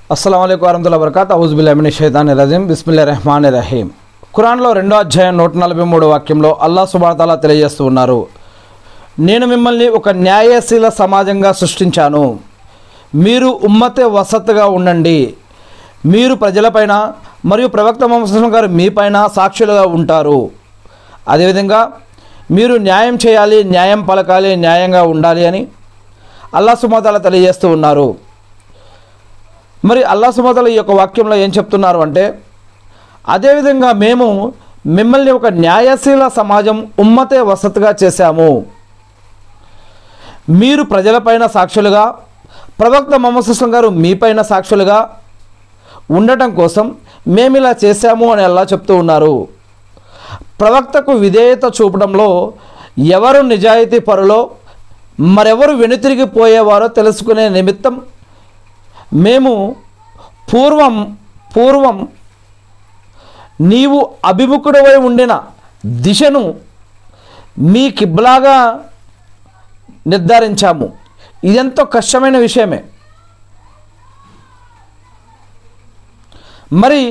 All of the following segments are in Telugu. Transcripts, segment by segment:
అస్సలం అయికు వరహతుల్లా వరకాత్ అవుజుబుల్లామిని షైతాన్ రజీం బిస్మిల్లా రెహమాన్ రహీం ఖురాన్లో రెండో అధ్యాయం నూట నలభై మూడు వాక్యంలో అల్లా సుబాతాలా తెలియజేస్తూ ఉన్నారు నేను మిమ్మల్ని ఒక న్యాయశీల సమాజంగా సృష్టించాను మీరు ఉమ్మతే వసత్తుగా ఉండండి మీరు ప్రజలపైన మరియు ప్రవక్త మొహమ్మద్ గారు మీపైన సాక్షులుగా ఉంటారు అదేవిధంగా మీరు న్యాయం చేయాలి న్యాయం పలకాలి న్యాయంగా ఉండాలి అని అల్లా సుమతాల తెలియజేస్తూ ఉన్నారు మరి అల్లా సుమతల ఈ యొక్క వాక్యంలో ఏం చెప్తున్నారు అంటే అదేవిధంగా మేము మిమ్మల్ని ఒక న్యాయశీల సమాజం ఉమ్మతే వసతిగా చేశాము మీరు ప్రజలపైన సాక్షులుగా ప్రవక్త మొహమ్మద్ సుస్లం గారు మీపైన సాక్షులుగా ఉండటం కోసం మేము ఇలా చేశాము అని అల్లా చెప్తూ ఉన్నారు ప్రవక్తకు విధేయత చూపడంలో ఎవరు నిజాయితీ పరులో మరెవరు వెనుతిరిగిపోయేవారో తెలుసుకునే నిమిత్తం మేము పూర్వం పూర్వం నీవు అభిముఖుడవై ఉండిన దిశను మీ కిబ్లాగా నిర్ధారించాము ఇదెంతో కష్టమైన విషయమే మరి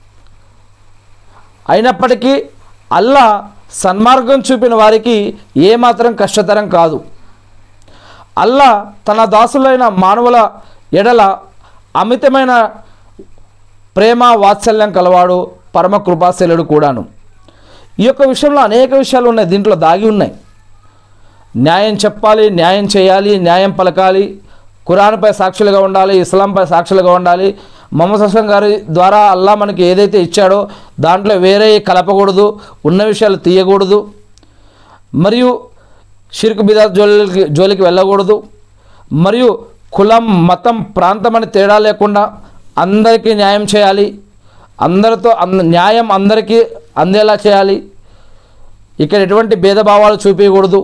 అయినప్పటికీ అల్లా సన్మార్గం చూపిన వారికి ఏమాత్రం కష్టతరం కాదు అల్లా తన దాసులైన మానవుల ఎడల అమితమైన ప్రేమ వాత్సల్యం కలవాడు పరమ కృపాశీలుడు కూడాను ఈ యొక్క విషయంలో అనేక విషయాలు ఉన్నాయి దీంట్లో దాగి ఉన్నాయి న్యాయం చెప్పాలి న్యాయం చేయాలి న్యాయం పలకాలి ఖురాన్పై సాక్షులుగా ఉండాలి ఇస్లాంపై సాక్షులుగా ఉండాలి మొహమ్మద్ హసన్ గారి ద్వారా అల్లా మనకి ఏదైతే ఇచ్చాడో దాంట్లో వేరే కలపకూడదు ఉన్న విషయాలు తీయకూడదు మరియు షిర్క్ బిదా జోలికి జోలికి వెళ్ళకూడదు మరియు కులం మతం ప్రాంతం అని తేడా లేకుండా అందరికీ న్యాయం చేయాలి అందరితో అంద న్యాయం అందరికీ అందేలా చేయాలి ఇక్కడ ఎటువంటి భేదభావాలు చూపించకూడదు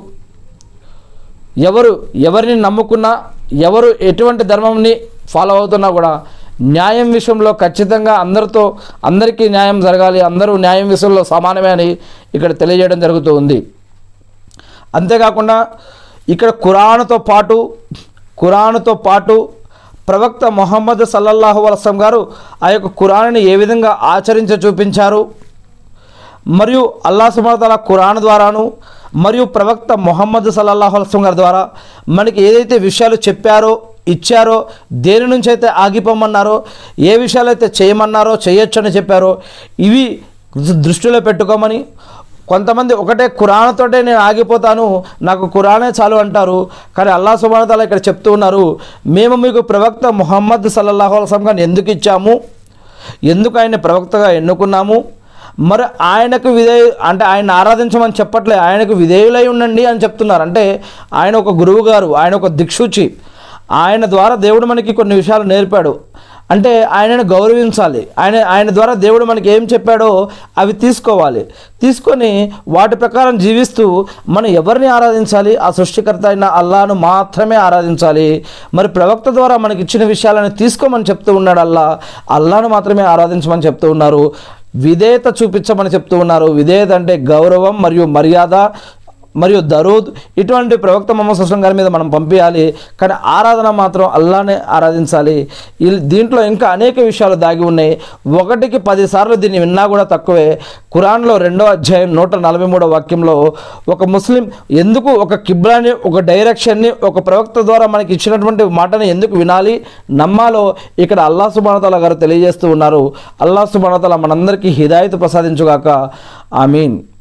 ఎవరు ఎవరిని నమ్ముకున్నా ఎవరు ఎటువంటి ధర్మంని ఫాలో అవుతున్నా కూడా న్యాయం విషయంలో ఖచ్చితంగా అందరితో అందరికీ న్యాయం జరగాలి అందరూ న్యాయం విషయంలో సమానమే అని ఇక్కడ తెలియజేయడం జరుగుతూ ఉంది అంతేకాకుండా ఇక్కడ ఖురాన్తో పాటు ఖురాన్తో పాటు ప్రవక్త మొహమ్మద్ సల్లల్లాహు అలస్లం గారు ఆ యొక్క ఖురాన్ని ఏ విధంగా ఆచరించ చూపించారు మరియు అల్లా సుమతల ఖురాన్ ద్వారాను మరియు ప్రవక్త మొహమ్మద్ సల్లల్లాహు అలస్లం గారి ద్వారా మనకి ఏదైతే విషయాలు చెప్పారో ఇచ్చారో దేని నుంచి అయితే ఆగిపోమన్నారో ఏ విషయాలైతే చేయమన్నారో చేయొచ్చని చెప్పారో ఇవి దృష్టిలో పెట్టుకోమని కొంతమంది ఒకటే ఖురాన్తోటే నేను ఆగిపోతాను నాకు ఖురానే చాలు అంటారు కానీ అల్లా సుబానతాల ఇక్కడ చెప్తూ ఉన్నారు మేము మీకు ప్రవక్త ముహమ్మద్ సల్లల్లాహు అలసం గారిని ఎందుకు ఇచ్చాము ఎందుకు ఆయన ప్రవక్తగా ఎన్నుకున్నాము మరి ఆయనకు విధేయు అంటే ఆయన ఆరాధించమని చెప్పట్లే ఆయనకు విధేయులై ఉండండి అని చెప్తున్నారు అంటే ఆయన ఒక గురువు గారు ఆయన ఒక దిక్సూచి ఆయన ద్వారా దేవుడు మనకి కొన్ని విషయాలు నేర్పాడు అంటే ఆయనను గౌరవించాలి ఆయన ఆయన ద్వారా దేవుడు మనకి ఏం చెప్పాడో అవి తీసుకోవాలి తీసుకొని వాటి ప్రకారం జీవిస్తూ మనం ఎవరిని ఆరాధించాలి ఆ సృష్టికర్త అయిన అల్లాను మాత్రమే ఆరాధించాలి మరి ప్రవక్త ద్వారా మనకి ఇచ్చిన విషయాలను తీసుకోమని చెప్తూ ఉన్నాడు అల్లా అల్లాను మాత్రమే ఆరాధించమని చెప్తూ ఉన్నారు విధేయత చూపించమని చెప్తూ ఉన్నారు విధేయత అంటే గౌరవం మరియు మర్యాద మరియు దరూద్ ఇటువంటి ప్రవక్త మొహమ్మద్ సుస్లం గారి మీద మనం పంపించాలి కానీ ఆరాధన మాత్రం అల్లానే ఆరాధించాలి ఈ- దీంట్లో ఇంకా అనేక విషయాలు దాగి ఉన్నాయి ఒకటికి పదిసార్లు దీన్ని విన్నా కూడా తక్కువే ఖురాన్లో రెండో అధ్యాయం నూట నలభై మూడో వాక్యంలో ఒక ముస్లిం ఎందుకు ఒక కిబ్లాని ఒక డైరెక్షన్ని ఒక ప్రవక్త ద్వారా మనకి ఇచ్చినటువంటి మాటని ఎందుకు వినాలి నమ్మాలో ఇక్కడ అల్లా సుబానతల గారు తెలియజేస్తూ ఉన్నారు అల్లా సుబానతల మనందరికీ హిదాయత్ ప్రసాదించుగాక ఆమీన్